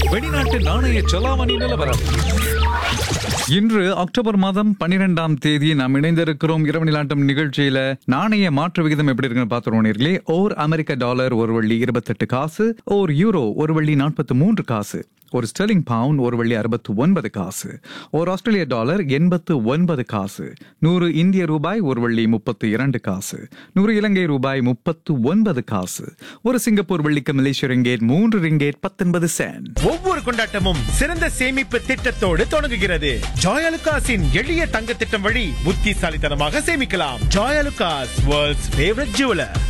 வெளிநாட்டு நாணய செலாவணி நிலவரம் இன்று அக்டோபர் மாதம் பன்னிரெண்டாம் தேதி நாம் இணைந்திருக்கிறோம் இரவு நிலாட்டம் நிகழ்ச்சியில நாணய மாற்று விகிதம் எப்படி இருக்குன்னு பார்த்துருவோம் நேர்களே ஓர் அமெரிக்க டாலர் ஒரு வள்ளி இருபத்தெட்டு காசு ஓர் யூரோ ஒரு வள்ளி நாற்பத்தி மூன்று காசு ஒரு ஸ்டெர்லிங் பவுண்ட் ஒரு வள்ளி அறுபத்து ஒன்பது காசு ஒரு ஆஸ்திரேலிய டாலர் எண்பத்து ஒன்பது காசு நூறு இந்திய ரூபாய் ஒரு வள்ளி முப்பத்து இரண்டு காசு நூறு இலங்கை ரூபாய் முப்பத்து ஒன்பது காசு ஒரு சிங்கப்பூர் வெள்ளிக்கு மலேசிய ரிங்கேட் மூன்று ரிங்கேட் பத்தொன்பது சென்ட் ஒவ்வொரு கொண்டாட்டமும் சிறந்த சேமிப்பு திட்டத்தோடு தொடங்குகிறது ஜாயலுகாஸின் எளிய தங்க திட்டம் வழி புத்திசாலித்தனமாக சேமிக்கலாம் ஜாயலுகாஸ் வேர்ல்ட்ஸ் ஃபேவரட் ஜுவலர்